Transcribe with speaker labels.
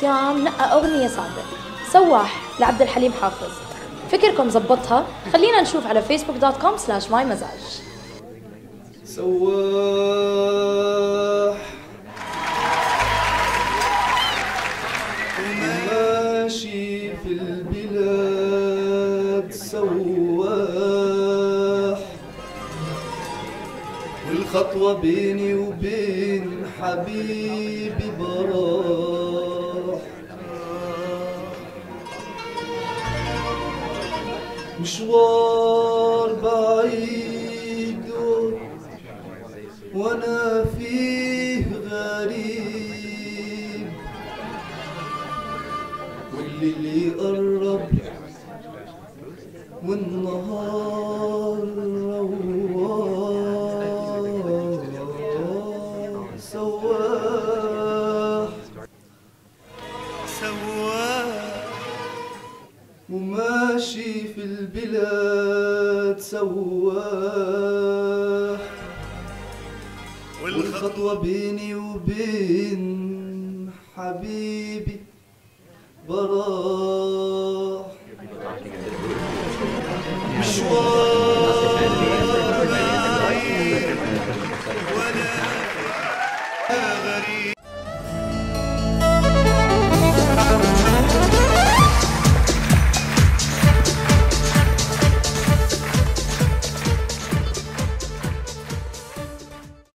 Speaker 1: عصيان نقى أغنية صعبة سواح لعبد الحليم حافظ فكركم زبطها خلينا نشوف على فيسبوك دوت كوم سلاش ماي مزاج
Speaker 2: سواح وماشي في البلاد سواح والخطوة بيني وبين حبيبي براح مشوار بعيد وانا فيه غريب والليل يقرب والنهار رواح سواح سواح وماشي في البلاد سواح والخطوة بيني وبين حبيبي براح مشوار بعيد ولا غريب